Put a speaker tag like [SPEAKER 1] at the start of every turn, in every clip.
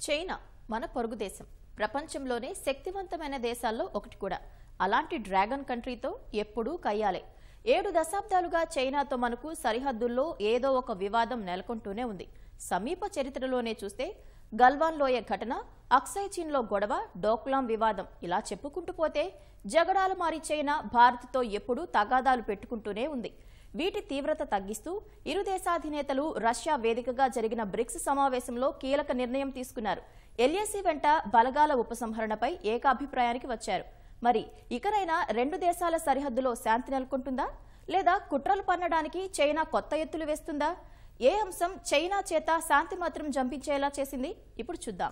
[SPEAKER 1] China మన పొరుగు దేశం ప్రపంచంలోనే శక్తివంతమైన దేశాల్లో ఒకటి కూడా అలాంటి డ్రాగన్ కంట్రీతో ఎప్పుడూ కయ్యాలే ఏడు దశాబ్దాలుగా చైనాతో మనకు సరిహద్దుల్లో ఏదో ఒక వివాదం నెలకొంటూనే ఉంది సమీప చరిత్రలోనే చూస్తే గల్వాన్ లోయ ఘటన అక్సై చీన్లో గొడవ డోక్లాం వివాదం ఇలా చెప్పుకుంటూ పోతే జగడాల మారి చైనా భారత్తో ఎప్పుడూ తగాదాలు పెట్టుకుంటూనే ఉంది వీటి తీవ్రత తగ్గిస్తూ ఇరు దేశాధినేతలు రష్యా వేదికగా జరిగిన బ్రిక్స్ సమావేశంలో కీలక నిర్ణయం తీసుకున్నారు ఎల్ఏసీ వెంట బలగాల ఉపసంహరణపై ఏకాభిప్రాయానికి వచ్చారు మరి ఇకనైనా రెండు దేశాల సరిహద్దులో శాంతి నెలకొంటుందా లేదా కుట్రలు పన్నడానికి చైనా కొత్త ఎత్తులు వేస్తుందా ఏ అంశం చైనా చేత శాంతి మాత్రం జంపించేలా చేసింది ఇప్పుడు చూద్దాం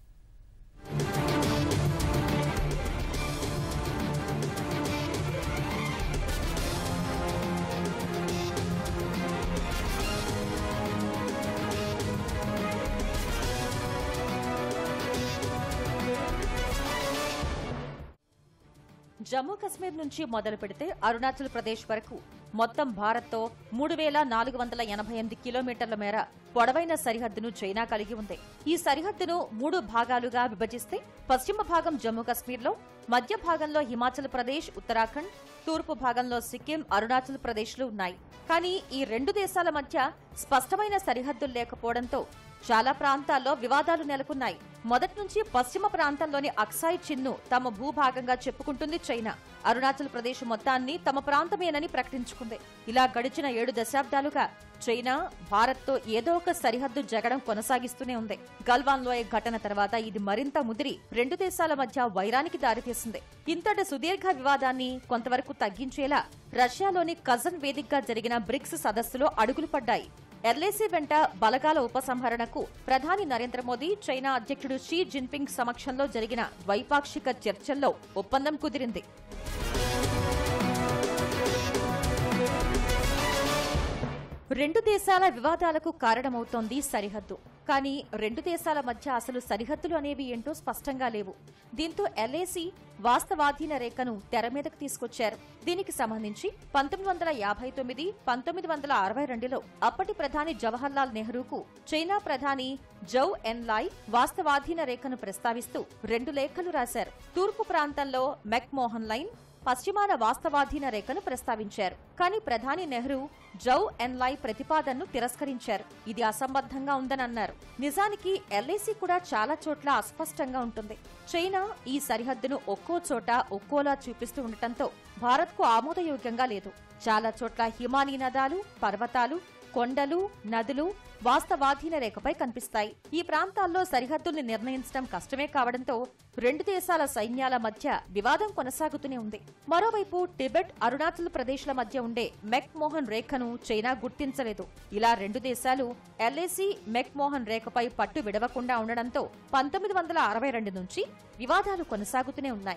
[SPEAKER 2] జమ్మూ కశ్మీర్ నుంచి మొదలు పెడితే అరుణాచల్ ప్రదేశ్ వరకు మొత్తం భారత్తో మూడు వేల నాలుగు వందల ఎనభై ఎనిమిది కిలోమీటర్ల మేర పొడవైన సరిహద్దును చైనా కలిగి ఉంది ఈ సరిహద్దును మూడు భాగాలుగా విభజిస్తే పశ్చిమ భాగం జమ్మూ కశ్మీర్లో మధ్య భాగంలో హిమాచల్ ప్రదేశ్ ఉత్తరాఖండ్ తూర్పు భాగంలో సిక్కిం అరుణాచల్ ప్రదేశ్లు ఉన్నాయి కానీ ఈ రెండు దేశాల మధ్య స్పష్టమైన సరిహద్దులు లేకపోవడంతో చాలా ప్రాంతాల్లో వివాదాలు నెలకొన్నాయి మొదటి నుంచి పశ్చిమ ప్రాంతంలోని అక్సాయ్ చిన్ను తమ భూభాగంగా చెప్పుకుంటుంది చైనా అరుణాచల్ ప్రదేశ్ మొత్తాన్ని తమ ప్రాంతమేనని ప్రకటించుకుంది ఇలా గడిచిన ఏడు దశాబ్దాలుగా చైనా భారత్తో ఏదో ఒక సరిహద్దు జగడం కొనసాగిస్తూనే ఉంది గల్వాన్ లోయ ఘటన తర్వాత ఇది మరింత ముదిరి రెండు దేశాల మధ్య వైరానికి దారితీసింది ఇంతటి సుదీర్ఘ వివాదాన్ని కొంతవరకు తగ్గించేలా రష్యాలోని కజన్ వేదికగా జరిగిన బ్రిక్స్ సదస్సులో అడుగులు పడ్డాయి ఎల్ఏసీ వెంట బలగాల ఉపసంహరణకు ప్రధాని నరేంద్ర మోదీ చైనా అధ్యక్షుడు షీ జిన్పింగ్ సమక్షంలో జరిగిన ద్వైపాక్షిక చర్చల్లో ఒప్పందం కుదిరింది రెండు దేశాల వివాదాలకు కారణమవుతోంది సరిహద్దు కానీ రెండు దేశాల మధ్య అసలు సరిహద్దులు అనేవి ఏంటో స్పష్టంగా లేవు దీంతో ఎల్ఏసీ వాస్తవాధీన రేఖను తెర మీదకు తీసుకొచ్చారు దీనికి సంబంధించి పంతొమ్మిది వందల యాభై తొమ్మిది పంతొమ్మిది వందల అరవై రెండులో అప్పటి ప్రధాని జవహర్లాల్ నెహ్రూకు చైనా ప్రధాని జౌ ఎన్లాయ్ వాస్తవాధీన రేఖను ప్రస్తావిస్తూ రెండు లేఖలు రాశారు తూర్పు ప్రాంతంలో మెక్ మోహన్ లైన్ పశ్చిమాన వాస్తవాధీన రేఖను ప్రస్తావించారు కానీ ప్రధాని నెహ్రూ జౌ ఎన్లాయ్ ప్రతిపాదనను తిరస్కరించారు ఇది అసంబద్ధంగా ఉందని అన్నారు నిజానికి ఎల్ఐసి కూడా చాలా చోట్ల అస్పష్టంగా ఉంటుంది చైనా ఈ సరిహద్దును ఒక్కో చోట ఒక్కోలా చూపిస్తూ ఉండటంతో భారత్కు ఆమోదయోగ్యంగా లేదు చాలా చోట్ల హిమానీ నదాలు పర్వతాలు కొండలు నదులు వాస్తవాధీన రేఖపై కనిపిస్తాయి ఈ ప్రాంతాల్లో సరిహద్దుల్ని నిర్ణయించడం కష్టమే కావడంతో రెండు దేశాల సైన్యాల మధ్య వివాదం కొనసాగుతూనే ఉంది మరోవైపు టిబెట్ అరుణాచల్ ప్రదేశ్ల మధ్య ఉండే మెక్ మోహన్ రేఖను చైనా గుర్తించలేదు ఇలా రెండు దేశాలు ఎల్ఏసీ మెక్ మోహన్ రేఖపై పట్టు విడవకుండా ఉండడంతో పంతొమ్మిది వందల అరవై రెండు నుంచి వివాదాలు కొనసాగుతూనే ఉన్నాయి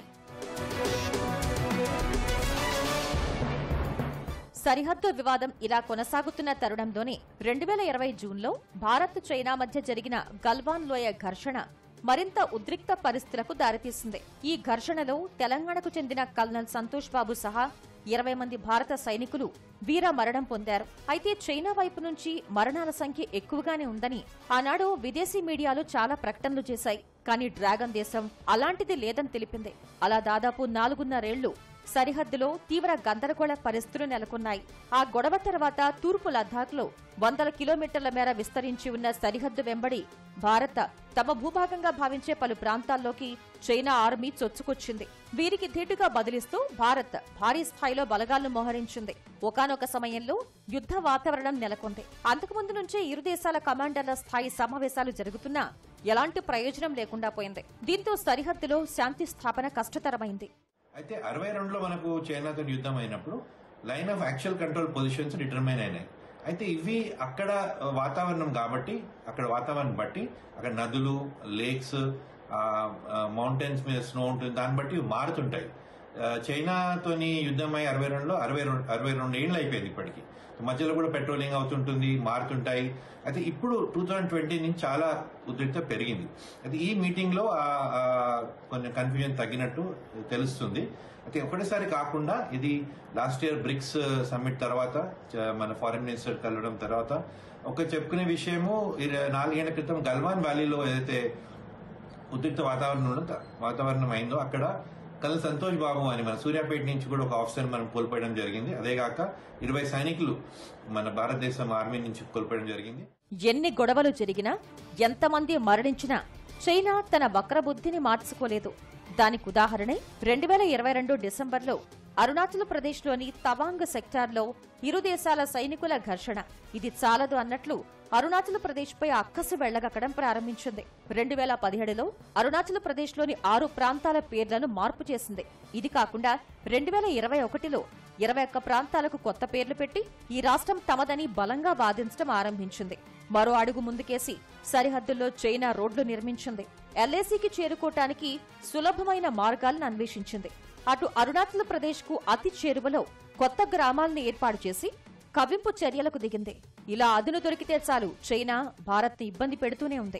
[SPEAKER 2] సరిహద్దు వివాదం ఇలా కొనసాగుతున్న తరుణంలోనే రెండు వేల ఇరవై జూన్లో భారత్ చైనా మధ్య జరిగిన గల్వాన్ లోయ ఘర్షణ మరింత ఉద్రిక్త పరిస్థితులకు దారితీసింది ఈ ఘర్షణలో తెలంగాణకు చెందిన కల్నల్ సంతోష్ బాబు సహా ఇరవై మంది భారత సైనికులు వీర మరణం పొందారు అయితే చైనా వైపు నుంచి మరణాల సంఖ్య ఎక్కువగానే ఉందని ఆనాడు విదేశీ మీడియాలు చాలా ప్రకటనలు చేశాయి కానీ డ్రాగన్ దేశం అలాంటిది లేదని తెలిపింది అలా దాదాపు నాలుగున్నరేళ్లు సరిహద్దులో తీవ్ర గందరగోళ పరిస్థితులు నెలకొన్నాయి ఆ గొడవ తర్వాత తూర్పు లద్దాఖ్లో వందల కిలోమీటర్ల మేర విస్తరించి ఉన్న సరిహద్దు వెంబడి భారత్ తమ భూభాగంగా భావించే పలు ప్రాంతాల్లోకి చైనా ఆర్మీ చొచ్చుకొచ్చింది వీరికి ధీటుగా బదిలిస్తూ భారత్ భారీ స్థాయిలో బలగాలను మోహరించింది ఒకనొక సమయంలో యుద్ధ వాతావరణం నెలకొంది అంతకుముందు నుంచే ఇరు దేశాల కమాండర్ల స్థాయి సమావేశాలు జరుగుతున్నా ఎలాంటి ప్రయోజనం లేకుండా పోయింది దీంతో సరిహద్దులో శాంతి స్థాపన కష్టతరమైంది
[SPEAKER 3] అయితే అరవై రెండులో మనకు చైనాతో యుద్ధం అయినప్పుడు line of actual control positions determine అయినాయి అయితే ఇవి అక్కడ వాతావరణం కాబట్టి అక్కడ వాతావరణం బట్టి అక్కడ నదులు లేక్స్ మౌంటైన్స్ మీద స్నో ఉంటుంది దాన్ని బట్టి ఇవి మారుతుంటాయి ఆ, చైనాతోని యుద్ధమై అరవై రెండులో అరవై రెండు అరవై రెండు ఏళ్ళు అయిపోయింది ఇప్పటికి మధ్యలో కూడా పెట్రోలింగ్ అవుతుంటుంది మారుతుంటాయి అయితే ఇప్పుడు టూ థౌజండ్ ట్వంటీ నుంచి చాలా ఉద్రిక్త పెరిగింది అయితే ఈ మీటింగ్లో ఆ- ఆ కొంచెం కన్ఫ్యూజన్ తగ్గినట్టు తెలుస్తుంది అయితే ఒకటేసారి కాకుండా ఇది లాస్ట్ ఇయర్ బ్రిక్స్ సమ్మిట్ తర్వాత చ- మన ఫారిన్ మినిస్టర్ కలవడం తర్వాత ఒక చెప్పుకునే విషయము ఇర- నాలుగేళ్ల క్రితం గల్వాన్ వ్యాలీలో ఏదైతే ఉద్రిక్త వాతావరణంలో త- వాతావరణం అయిందో అక్కడ కల్ సంతోష్ బాబు అని మన సూర్యాపేట నుంచి కూడా ఒక ఆఫీసర్ మనం కోల్పోయడం జరిగింది అదేగాక ఇరవై సైనికులు మన భారతదేశం ఆర్మీ నుంచి కోల్పోయడం జరిగింది
[SPEAKER 2] ఎన్ని గొడవలు జరిగినా ఎంతమంది మరణించినా చైనా తన వక్రబుద్ధిని మార్చుకోలేదు దానికి ఉదాహరణే రెండు వేల ఇరవై రెండు డిసెంబర్లో అరుణాచల్ ప్రదేశ్లోని తవాంగ్ సెక్టార్లో ఇరు దేశాల సైనికుల ఘర్షణ ఇది చాలదు అన్నట్లు అరుణాచల్ ప్రదేశ్పై అక్కసు వెళ్లగక్కడం ప్రారంభించింది రెండు వేల పదిహేడులో అరుణాచల్ ప్రదేశ్లోని ఆరు ప్రాంతాల పేర్లను మార్పు చేసింది ఇది కాకుండా రెండు వేల ఇరవై ఒకటిలో ఇరవై ఒక్క ప్రాంతాలకు కొత్త పేర్లు పెట్టి ఈ రాష్ట్రం తమదని బలంగా వాదించడం ఆరంభించింది మరో అడుగు ముందుకేసి సరిహద్దుల్లో చైనా రోడ్లు నిర్మించింది ఎల్ఏసీకి చేరుకోవటానికి సులభమైన మార్గాలను అన్వేషించింది అటు అరుణాచల్ ప్రదేశ్ కు అతి చేరువలో కొత్త గ్రామాలను ఏర్పాటు చేసి కవింపు చర్యలకు దిగింది ఇలా అదును దొరికితే చాలు చైనా భారత్ ఇబ్బంది పెడుతూనే ఉంది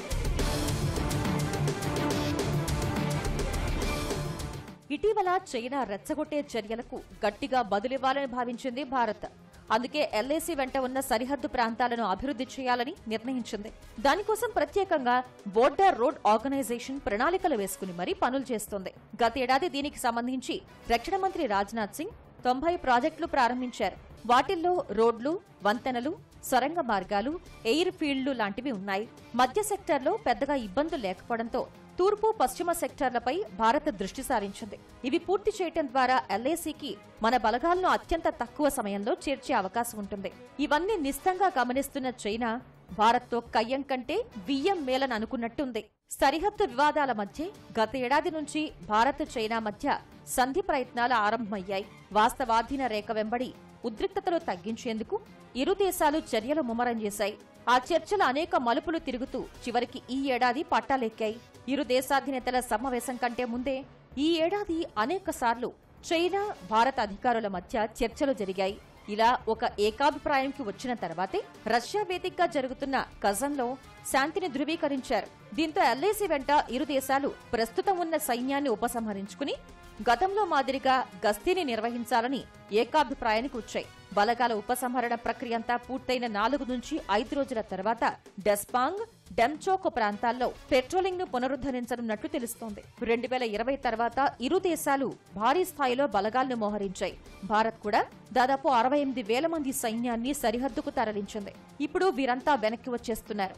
[SPEAKER 2] ఇటీవల చైనా రెచ్చగొట్టే చర్యలకు గట్టిగా బదులివ్వాలని భావించింది భారత్ అందుకే ఎల్ఏసీ వెంట ఉన్న సరిహద్దు ప్రాంతాలను అభివృద్ధి చేయాలని నిర్ణయించింది దానికోసం ప్రత్యేకంగా బోర్డర్ రోడ్ ఆర్గనైజేషన్ ప్రణాళికలు వేసుకుని మరీ పనులు చేస్తోంది గతేడాది దీనికి సంబంధించి రక్షణ మంత్రి రాజ్నాథ్ సింగ్ తొంభై ప్రాజెక్టులు ప్రారంభించారు వాటిల్లో రోడ్లు వంతెనలు సొరంగ మార్గాలు ఎయిర్ ఫీల్డ్లు లాంటివి ఉన్నాయి మధ్య సెక్టార్లో పెద్దగా ఇబ్బందులు లేకపోవడంతో తూర్పు పశ్చిమ సెక్టార్లపై భారత్ దృష్టి సారించింది ఇవి పూర్తి చేయటం ద్వారా ఎల్ఏసీకి మన బలగాలను అత్యంత తక్కువ సమయంలో చేర్చే అవకాశం ఉంటుంది ఇవన్నీ నిస్తంగా గమనిస్తున్న చైనా భారత్తో కయ్యం కంటే బియ్యం మేలని అనుకున్నట్టుంది సరిహద్దు వివాదాల మధ్య గత ఏడాది నుంచి భారత్ చైనా మధ్య సంధి ప్రయత్నాలు ఆరంభమయ్యాయి వాస్తవాధీన రేఖ వెంబడి ఉద్రిక్తతలు తగ్గించేందుకు ఇరు దేశాలు చర్యలు ముమ్మరం చేశాయి ఆ చర్చలు అనేక మలుపులు తిరుగుతూ చివరికి ఈ ఏడాది పట్టాలెక్కాయి ఇరు దేశాధినేతల సమావేశం కంటే ముందే ఈ ఏడాది అనేక సార్లు చైనా భారత అధికారుల మధ్య చర్చలు జరిగాయి ఇలా ఒక ఏకాభిప్రాయంకి వచ్చిన తర్వాతే రష్యా వేదికగా జరుగుతున్న కజన్లో శాంతిని ధృవీకరించారు దీంతో ఎల్ఐసి వెంట ఇరు దేశాలు ప్రస్తుతం ఉన్న సైన్యాన్ని ఉపసంహరించుకుని గతంలో మాదిరిగా గస్తీని నిర్వహించాలని ఏకాభిప్రాయానికి వచ్చాయి బలగాల ఉపసంహరణ ప్రక్రియ అంతా పూర్తయిన నాలుగు నుంచి ఐదు రోజుల తర్వాత డెస్పాంగ్ డెమ్చోక్ ప్రాంతాల్లో పెట్రోలింగ్ ను పునరుద్ధరించనున్నట్లు తెలుస్తోంది రెండు వేల ఇరవై తర్వాత ఇరు దేశాలు భారీ స్థాయిలో బలగాలను మోహరించాయి భారత్ కూడా దాదాపు అరవై ఎనిమిది వేల మంది సైన్యాన్ని సరిహద్దుకు తరలించింది ఇప్పుడు వీరంతా వెనక్కి వచ్చేస్తున్నారు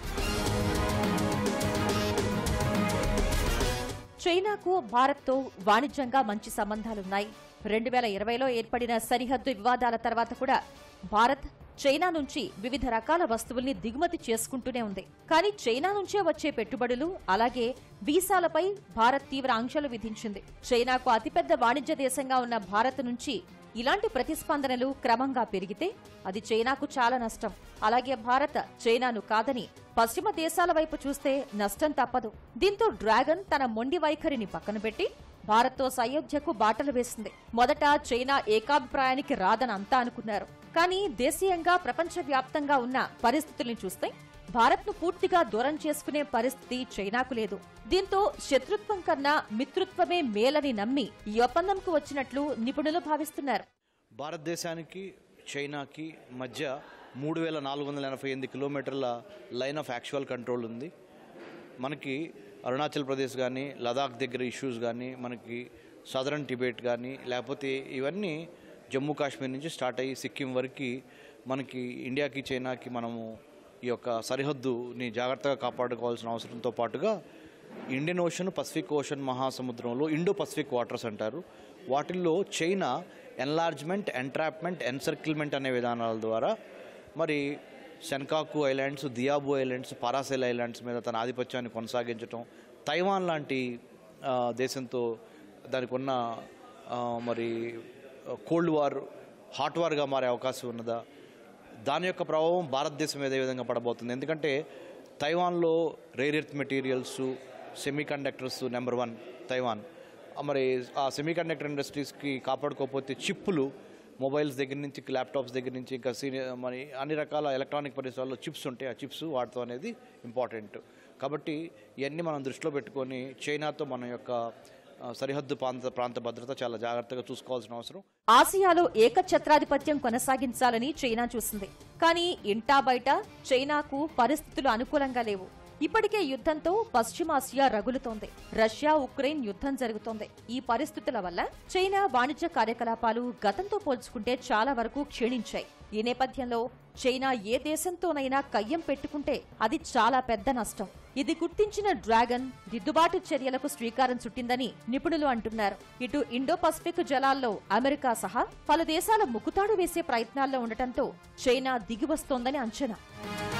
[SPEAKER 2] చైనాకు భారత్తో వాణిజ్యంగా మంచి సంబంధాలున్నాయి రెండు వేల ఇరవైలో ఏర్పడిన సరిహద్దు వివాదాల తర్వాత కూడా భారత్ చైనా నుంచి వివిధ రకాల వస్తువుల్ని దిగుమతి చేసుకుంటూనే ఉంది కానీ చైనా నుంచే వచ్చే పెట్టుబడులు అలాగే వీసాలపై భారత్ తీవ్ర ఆంక్షలు విధించింది చైనాకు అతిపెద్ద వాణిజ్య దేశంగా ఉన్న భారత్ నుంచి ఇలాంటి ప్రతిస్పందనలు క్రమంగా పెరిగితే అది చైనాకు చాలా నష్టం అలాగే భారత్ చైనాను కాదని పశ్చిమ దేశాల వైపు చూస్తే నష్టం తప్పదు దీంతో డ్రాగన్ తన మొండి వైఖరిని పక్కన పెట్టి భారత్తో సయోధ్యకు బాటలు వేసింది మొదట చైనా ఏకాభిప్రాయానికి రాదని అంతా అనుకున్నారు కానీ దేశీయంగా ప్రపంచవ్యాప్తంగా ఉన్న పరిస్థితుల్ని చూస్తే భారత్ను పూర్తిగా దూరం చేసుకునే పరిస్థితి చైనాకు లేదు దీంతో శత్రుత్వం కన్నా మిత్రుత్వమే మేలని నమ్మి ఈ ఒప్పందంకు వచ్చినట్లు నిపుణులు భావిస్తున్నారు
[SPEAKER 4] భారతదేశానికి చైనాకి మధ్య మూడు వేల నాలుగు వందల ఎనభై ఎనిమిది కిలోమీటర్ల లైన్ ఆఫ్ యాక్చువల్ కంట్రోల్ ఉంది మనకి అరుణాచల్ ప్రదేశ్ కానీ లదాఖ్ దగ్గర ఇష్యూస్ కానీ మనకి సదరన్ టిబెట్ కానీ లేకపోతే ఇవన్నీ జమ్మూ కాశ్మీర్ నుంచి స్టార్ట్ అయ్యి సిక్కిం వరకు మనకి ఇండియాకి చైనాకి మనము ఈ యొక్క సరిహద్దుని జాగ్రత్తగా కాపాడుకోవాల్సిన అవసరంతో పాటుగా ఇండియన్ ఓషన్ పసిఫిక్ ఓషన్ మహాసముద్రంలో ఇండో పసిఫిక్ వాటర్స్ అంటారు వాటిల్లో చైనా ఎన్లార్జ్మెంట్ ఎంట్రాప్మెంట్ ఎన్సర్కిల్మెంట్ అనే విధానాల ద్వారా మరి Senkaku islands Diaoyu islands Paracel islands మీద తన ఆధిపత్యాన్ని కొనసాగించడం తైవాన్ లాంటి ఆ, దేశంతో దానికి ఉన్న ఆ, మరి కోల్డ్ వార్ హాట్ వార్గా మారే అవకాశం ఉన్నదా దాని యొక్క ప్రభావం భారతదేశం మీద ఏ విధంగా పడబోతుంది ఎందుకంటే తైవాన్లో rare earth materials semiconductors number one Taiwan ఆ మరి ఆ సెమీ కండక్టర్ ఇండస్ట్రీస్కి కాపాడుకోకపోతే చిప్పులు మొబైల్స్ దగ్గర నుంచి ల్యాప్టాప్స్ దగ్గర నుంచి ఇంకా సీనియర్ మరి అన్ని రకాల ఎలక్ట్రానిక్ పరిసరాల్లో చిప్స్ ఉంటాయి ఆ చిప్స్ వాడటం అనేది ఇంపార్టెంట్ కాబట్టి ఇవన్నీ మనం దృష్టిలో పెట్టుకొని చైనాతో మన యొక్క ఆ, సరిహద్దు ప్రాంత ప్రాంత భద్రత చాలా జాగ్రత్తగా చూసుకోవాల్సిన అవసరం
[SPEAKER 2] ఆసియాలో ఏకఛత్రాధిపత్యం కొనసాగించాలని చైనా చూసింది కానీ ఇంటా బయట చైనాకు పరిస్థితులు అనుకూలంగా లేవు ఇప్పటికే యుద్ధంతో పశ్చిమాసియా రగులుతోంది రష్యా ఉక్రెయిన్ యుద్ధం జరుగుతోంది ఈ పరిస్థితుల వల్ల చైనా వాణిజ్య కార్యకలాపాలు గతంతో పోల్చుకుంటే చాలా వరకు క్షీణించాయి ఈ నేపథ్యంలో చైనా ఏ దేశంతోనైనా కయ్యం పెట్టుకుంటే అది చాలా పెద్ద నష్టం ఇది గుర్తించిన డ్రాగన్ దిద్దుబాటు చర్యలకు శ్రీకారం చుట్టిందని నిపుణులు అంటున్నారు ఇటు ఇండో పసిఫిక్ జలాల్లో అమెరికా సహా పలు దేశాల ముక్కుతాడు వేసే ప్రయత్నాల్లో ఉండటంతో చైనా దిగివస్తోందని అంచనా